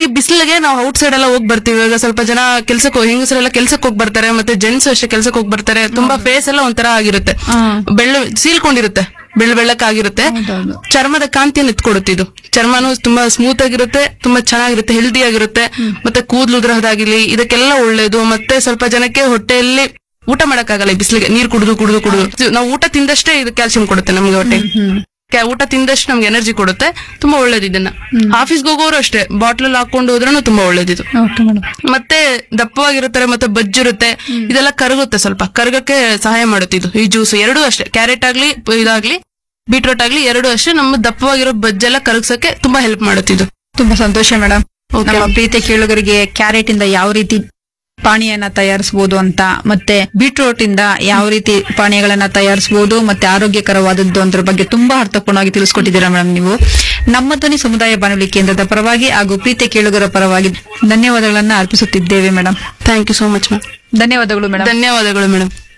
ಬಿಸಿಲಿಗೆ ನಾವು out side ಎಲ್ಲ ಹೋಗಿ ಬರ್ತೀವಿ ಇವಾಗ ಸ್ವಲ್ಪ ಜನ ಕೆಲ್ಸಕ್ಕೆ ಹೆಂಗಸರೆಲ್ಲ ಕೆಲ್ಸಕ್ಕೆ ಹೋಗಿ ಬರ್ತಾರೆ ಮತ್ತೆ ಜೆಂಟ್ಸ್ ಅಷ್ಟೇ ಕೆಲ್ಸಕ್ಕೆ ಹೋಗಿ ಬರ್ತಾರೆ ತುಂಬಾ ಫೇಸ್ ಎಲ್ಲ ಒಂಥರ ಆಗಿರುತ್ತೆ ಬೆಳ್ಳ ಸೀಲ್ಕೊಂಡಿರುತ್ತೆ ಬೆಳ್ಳ ಬೆಳ್ಳಕ್ಕಾಗಿರುತ್ತೆ ಚರ್ಮದ ಕಾಂತಿಯನ್ನು ಎತ್ಕೊಡುತ್ತೆ ಇದು ಚರ್ಮನು ತುಂಬಾ ಸ್ಮೂತ್ ಆಗಿರುತ್ತೆ ತುಂಬಾ ಚೆನ್ನಾಗಿರುತ್ತೆ ಹೆಲ್ದಿ ಆಗಿರುತ್ತೆ ಮತ್ತೆ ಕೂದಲು ಉದ್ರಹದಾಗಿರ್ಲಿ ಇದಕ್ಕೆಲ್ಲ ಒಳ್ಳೇದು ಮತ್ತೆ ಸ್ವಲ್ಪ ಜನಕ್ಕೆ ಹೊಟ್ಟೆಯಲ್ಲಿ ಊಟ ಮಾಡಕ್ಕಾಗಲ್ಲ ಈ ಬಿಸಿಲಿಗೆ ನೀರ್ ಕುಡಿದು ಕುಡಿದು ಕುಡಿದು ನಾವು ಊಟ ತಿಂದಷ್ಟೇ ಇದು ಕ್ಯಾಲ್ಸಿಯಂ ಕೊಡುತ್ತೆ ನಮ್ಗೆ ಹೊಟ್ಟೆ ಕ್ಯಾ- ಊಟ ತಿಂದಷ್ಟು ನಮ್ಗೆ ಎನರ್ಜಿ ಕೊಡುತ್ತೆ ತುಂಬಾ ಒಳ್ಳೇದು ಇದನ್ನ ಆಫೀಸ್ಗೆ ಹೋಗೋರು ಅಷ್ಟೇ ಬಾಟ್ಲಲ್ಲಿ ಹಾಕೊಂಡು ಹೋದ್ರೂ ತುಂಬಾ ಒಳ್ಳೇದಿದು ಓಕೆ ಮೇಡಮ್ ಮತ್ತೆ ದಪ್ಪವಾಗಿರುತ್ತಾರೆ ಮತ್ತೆ ಬಜ್ಜಿರುತ್ತೆ ಇದೆಲ್ಲ ಕರಗುತ್ತೆ ಸ್ವಲ್ಪ ಕರಗಕ್ಕೆ ಸಹಾಯ ಮಾಡುತ್ತೆ ಇದು ಈ ಜ್ಯೂಸ್ ಎರಡೂ ಅಷ್ಟೇ ಕ್ಯಾರೆಟ್ ಆಗ್ಲಿ ಇದಾಗ್ಲಿ ಬೀಟ್ರೋಟ್ ಆಗ್ಲಿ ಎರಡೂ ಅಷ್ಟೇ ನಮ್ಮ ದಪ್ಪವಾಗಿರೋ ಬಜ್ಜೆಲ್ಲ ಕರಗ್ಸಕ್ಕೆ ತುಂಬಾ ಹೆಲ್ಪ್ ಮಾಡುತ್ತೆ ಇದು ತುಂಬಾ ಸಂತೋಷ ಮೇಡಮ್ Okay. ನಮ್ಮ ಪ್ರೀತಿ ಕೇಳುಗರಿಗೆ ಕ್ಯಾರೆಟ್ ಇಂದ ಯಾವ ರೀತಿ ಪಾನೀಯನ ತಯಾರಿಸಬಹುದು ಅಂತ ಮತ್ತೆ ಬೀಟ್ರೂಟ್ ಇಂದ ಯಾವ ರೀತಿ ಪಾನೀಯಗಳನ್ನ ತಯಾರಿಸಬಹುದು ಮತ್ತೆ ಆರೋಗ್ಯಕರವಾದದ್ದು ಅದ್ರ ಬಗ್ಗೆ ತುಂಬಾ ಅರ್ಥಪೂರ್ಣವಾಗಿ ತಿಳಿಸ್ಕೊಟ್ಟಿದ್ದೀರಾ ಮೇಡಮ್ ನೀವು ನಮ್ಮ ಧ್ವನಿ ಸಮುದಾಯ ಬಾನುಲಿ ಕೇಂದ್ರದ ಪರವಾಗಿ ಹಾಗೂ ಪ್ರೀತಿ ಕೇಳುಗರ ಪರವಾಗಿ ಧನ್ಯವಾದಗಳನ್ನ ಅರ್ಪಿಸುತ್ತಿದ್ದೇವೆ madam thank you so much ma'am ಧನ್ಯವಾದಗಳು ಮೇಡಮ್ ಧನ್ಯವಾದಗಳು ಮೇಡಮ್